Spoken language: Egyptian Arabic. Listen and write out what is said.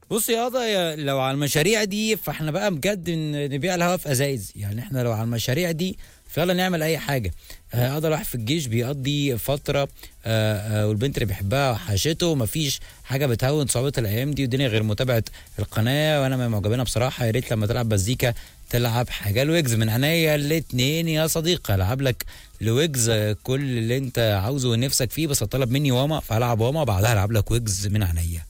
بص يا قضا يا- لو على المشاريع دي فاحنا بقى بجد ن- نبيع الهوا في ازايز يعني احنا لو على المشاريع دي فيلا نعمل اي حاجه آه، قضى الواحد في الجيش بيقضي فتره آه، آه، والبنت اللي بيحبها وحشته مفيش حاجه بتهون صعوبه الايام دي والدنيا غير متابعه القناه وانا من معجبينها بصراحه يا ريت لما تلعب مزيكا تلعب حاجه الويجز من عينيا الاتنين يا صديقي العب لك لويجز آه، كل اللي انت عاوزه ونفسك فيه بس طلب مني واما فالعب واما وبعدها العب لك ويجز من عينيا